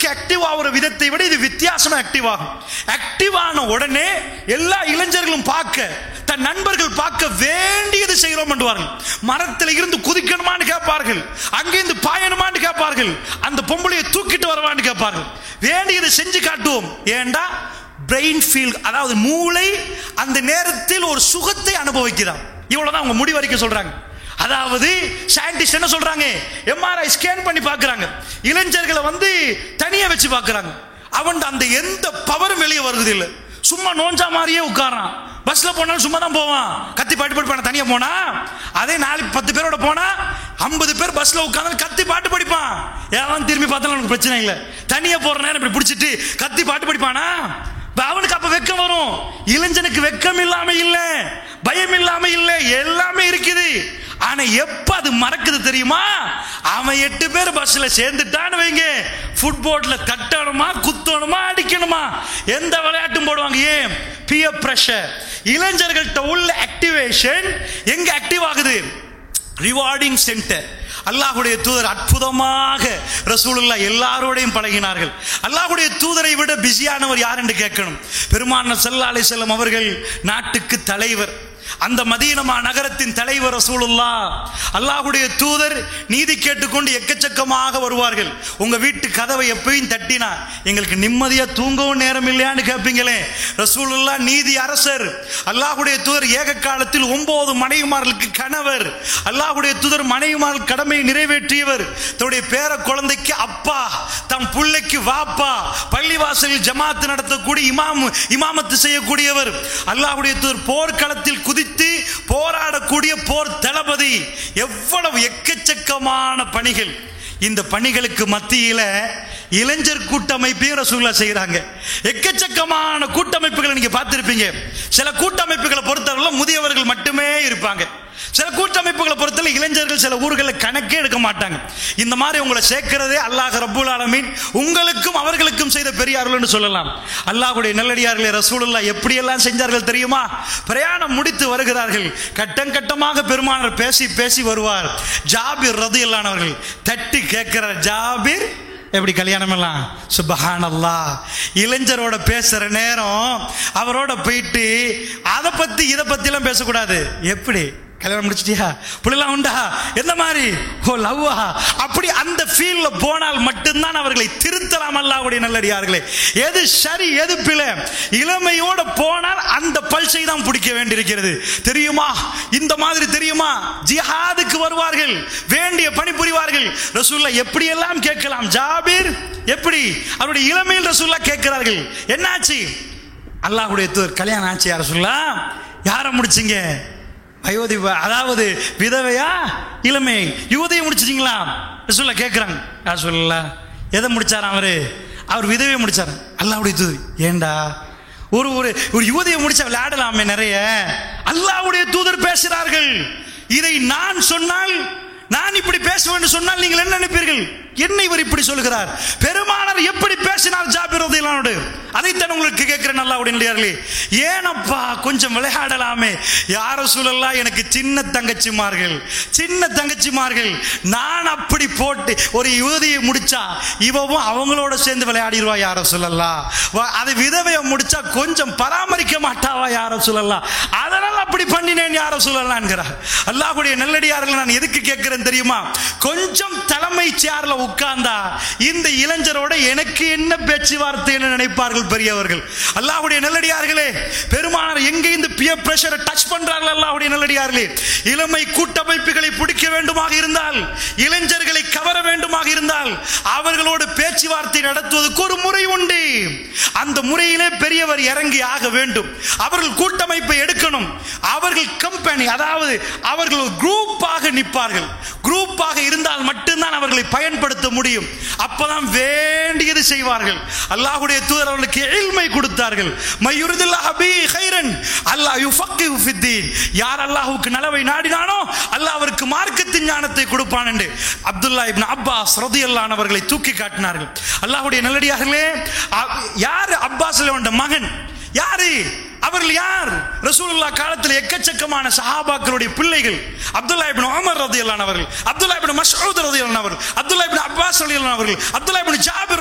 active ஆகுற விதத்தை விட இது வித்தியாசமா ஆக்டிவ் ஆகும் ஆக்டிவ் ஆன உடனே எல்லா இளைஞர்களும் பார்க்க தன் நண்பர்கள் பார்க்க வேண்டியது செய்கிறோம் என்றுவார்கள் மரத்தில் இருந்து குதிக்கணுமான்னு கேட்பார்கள் அங்கிருந்து பாயணுமான்னு கேட்பார்கள் அந்த பொம்பளையை தூக்கிட்டு வரவான்னு கேட்பார்கள் வேண்டியதை செஞ்சு காட்டுவோம் ஏண்டா பிரெயின் ஃபீல் அதாவது மூளை அந்த நேரத்தில் ஒரு சுகத்தை அனுபவிக்குதாம் இவ்வளவுதான் அவங்க முடிவரைக்க சொல்றாங்க அதாவது சயின்டிஸ்ட் என்ன சொல்றாங்க எம்ஆர்ஐ ஸ்கேன் பண்ணி பார்க்கறாங்க இளைஞர்களை வந்து தனியா வச்சு பார்க்கறாங்க அவன் அந்த எந்த பவரும் வெளியே வருது இல்ல சும்மா நோஞ்சா மாதிரியே உட்காரான் பஸ்ல போனாலும் சும்மா தான் போவான் கத்தி பாட்டு படிப்பான தனியா போனா அதே நாலு பத்து பேரோட போனா ஐம்பது பேர் பஸ்ல உட்காந்து கத்தி பாட்டு படிப்பான் ஏன் திரும்பி பார்த்தாலும் அவனுக்கு பிரச்சனை இல்லை தனியா போற நேரம் இப்படி பிடிச்சிட்டு கத்தி பாட்டு படிப்பானா இப்ப அவனுக்கு அப்ப வெக்கம் வரும் இளைஞனுக்கு வெக்கம் இல்லாம இல்ல பயம் இல்லாம இல்ல எல்லாமே இருக்குது ஆனா எப்ப அது மறக்குது தெரியுமா அவன் எட்டு பேர் பஸ்ல சேர்ந்துட்டான்னு வைங்க ஃபுட்போர்ட்ல தட்டணுமா குத்தணுமா அடிக்கணுமா எந்த விளையாட்டும் போடுவாங்க ஏன் பியர் பிரஷர் இளைஞர்கள்ட்ட உள்ள ஆக்டிவேஷன் எங்க ஆக்டிவ் ஆகுது ரிவார்டிங் சென்டர் அல்லாஹுடைய தூதர் அற்புதமாக ரசூலுல்லா எல்லாரோடையும் பழகினார்கள் அல்லாஹுடைய தூதரை விட பிஸியானவர் யார் என்று கேட்கணும் பெருமான சல்லா அலிசல்லம் அவர்கள் நாட்டுக்கு தலைவர் அந்த மதீனமா நகரத்தின் தலைவர் ரசூலுல்லா அல்லாஹுடைய தூதர் நீதி கேட்டுக்கொண்டு எக்கச்சக்கமாக வருவார்கள் உங்க வீட்டு கதவை எப்பயும் தட்டினா எங்களுக்கு நிம்மதியா தூங்கவும் நேரம் இல்லையான்னு கேட்பீங்களே ரசூலுல்லா நீதி அரசர் அல்லாஹுடைய தூதர் ஏக காலத்தில் ஒன்பது மனைவிமார்களுக்கு கணவர் அல்லாஹுடைய தூதர் மனைவிமார்கள் கடமையை நிறைவேற்றியவர் தன்னுடைய பேர குழந்தைக்கு அப்பா தம் பிள்ளைக்கு வாப்பா பள்ளிவாசலில் ஜமாத்து நடத்தக்கூடிய இமாம் இமாமத்து செய்யக்கூடியவர் அல்லாஹுடைய தூதர் போர்க்களத்தில் குதித்து போராடக்கூடிய போர் தளபதி எவ்வளவு எக்கச்சக்கமான பணிகள் இந்த பணிகளுக்கு மத்தியில இளைஞர் கூட்டமைப்பையும் ரசூல்லா செய்கிறாங்க எக்கச்சக்கமான கூட்டமைப்புகளை நீங்க பார்த்திருப்பீங்க சில கூட்டமைப்புகளை பொறுத்தவரை முதியவர்கள் மட்டுமே இருப்பாங்க சில கூட்டமைப்புகளை பொறுத்தவரை இளைஞர்கள் சில ஊர்களில் கணக்கே எடுக்க மாட்டாங்க இந்த மாதிரி உங்களை சேர்க்கிறதே அல்லாஹ் ரப்புல் ஆலமீன் உங்களுக்கும் அவர்களுக்கும் செய்த பெரியார்கள் சொல்லலாம் அல்லாஹ்வுடைய நல்லடியார்களை ரசூலுல்லா எப்படியெல்லாம் செஞ்சார்கள் தெரியுமா பிரயாணம் முடித்து வருகிறார்கள் கட்டம் கட்டமாக பெருமானார் பேசி பேசி வருவார் ஜாபிர் ரதியல்லானவர்கள் தட்டி கேட்கிறார் ஜாபிர் எப்படி கல்யாணம் எல்லாம் சுபஹான் இளைஞரோட பேசுற நேரம் அவரோட போயிட்டு அதை பத்தி இதை பத்தி எல்லாம் பேசக்கூடாது எப்படி கல்யாணம் முடிச்சிட்டியா புள்ளலாம் உண்டா எந்த மாதிரி ஓ லவ்வா அப்படி அந்த ஃபீல்ல போனால் மட்டும்தான் அவர்களை திருத்தலாம் அல்லாஹ்வுடைய நல்லடியார்களே எது சரி எது பிழை இளமையோட போனால் அந்த பல்சை தான் பிடிக்க வேண்டியிருக்கிறது தெரியுமா இந்த மாதிரி தெரியுமா ஜிஹாதுக்கு வருவார்கள் வேண்டிய பணி புரிவார்கள் ரசூல்லா எப்படியெல்லாம் கேட்கலாம் ஜாபீர் எப்படி அவருடைய இளமையில் ரசூல்லா கேட்கிறார்கள் என்னாச்சு அல்லாஹ்வுடைய தூதர் கல்யாணம் ஆச்சு யார சொல்லா யாரை முடிச்சிங்க அயோத்தி அதாவது விதவையா இளமை யுவதையை முடிச்சிட்டீங்களா சொல்ல கேட்குறாங்க யார் சொல்லல எதை முடிச்சாராம் அவரு அவர் விதவையை முடிச்சார் அல்லாவுடைய தூது ஏண்டா ஒரு ஒரு ஒரு யுவதியை முடிச்சா விளையாடலாமே நிறைய அல்லாவுடைய தூதர் பேசுகிறார்கள் இதை நான் சொன்னால் நான் இப்படி பேசுவேன் சொன்னால் நீங்கள் என்ன நினைப்பீர்கள் என்ன இவர் இப்படி சொல்கிறார் பெருமானார் எப்படி பேசினார் ஜாபிர் ரதியல்லானோடு அதைத்தான் உங்களுக்கு கேட்கிறேன் நல்லா உடனடியார்களே ஏனப்பா கொஞ்சம் விளையாடலாமே யார சூழல்லாம் எனக்கு சின்ன தங்கச்சிமார்கள் சின்ன தங்கச்சிமார்கள் நான் அப்படி போட்டு ஒரு யுவதியை முடிச்சா இவவும் அவங்களோட சேர்ந்து விளையாடிடுவா யார சொல்லலாம் அது விதவையை முடிச்சா கொஞ்சம் பராமரிக்க மாட்டாவா யார சொல்லலாம் அதனால் அப்படி பண்ணினேன் யார சொல்லலாம் என்கிறார் அல்லாஹ்வுடைய நல்லடியார்கள் நான் எதுக்கு கேட்கிறேன் தெரியுமா கொஞ்சம் தலைமை சேர்ல உட்கார்ந்தா இந்த இளைஞரோட எனக்கு என்ன பேச்சுவார்த்தைன்னு நினைப்பார்கள் பெரியவர்கள் அல்லாஹ்வுடைய நல்லடியார்களே பெருமானார் எங்க இந்த பியர் பிரஷரை டச் பண்றார்கள் அல்லாஹ்வுடைய நல்லடியார்களே இளமை கூட்டமைப்புகளை பிடிக்க வேண்டுமாக இருந்தால் இளைஞர்களை கவர வேண்டுமாக இருந்தால் அவர்களோடு பேச்சுவார்த்தை நடத்துவதற்கு ஒரு முறை உண்டு அந்த முறையிலே பெரியவர் இறங்கி ஆக வேண்டும் அவர்கள் கூட்டமைப்பை எடுக்கணும் அவர்கள் கம்பெனி அதாவது அவர்கள் குரூப்பாக நிற்பார்கள் குரூப்பாக இருந்தால் மட்டும்தான் அவர்களை பயன்படுத்த முடியும் அப்பதான் வேண்டியது செய்வார்கள் அல்லாஹ்வுடைய தூதர் அவர்களுக்கு எழில்மை கொடுத்தார்கள் மையுரிதுல்லாஹ் பி கைரன் அல்லாஹ் யுஃபக்கிஹு ஃபித்தீன் யார் அல்லாஹ்வுக்கு நலவை நாடினானோ அல்லாஹ் அவருக்கு மார்க்கத்தின் ஞானத்தை கொடுப்பான் என்று அப்துல்லா இப்னு அப்பாஸ் ரதியல்லான் அவர்களை தூக்கி காட்டினார்கள் அல்லாஹ்வுடைய நல்லடியார்களே அ- யார் அப்பாஸ் வந்த மகன் யாரு அவர்கள் யார் ரசூலுல்லா காலத்தில் எக்கச்சக்கமான சஹாபாக்களுடைய பிள்ளைகள் அப்துல்லா இப்னு உமர் ரதியல்லான் அவர்கள் அப்துல்லா இப்னு மஸ்ஊத் ரதியல்லான் அவர்கள் அப்துல்லா இப்னு அப்பாஸ் ரதியல்லான் அவர்கள் அப்துல்லா இப்னு ஜாபிர்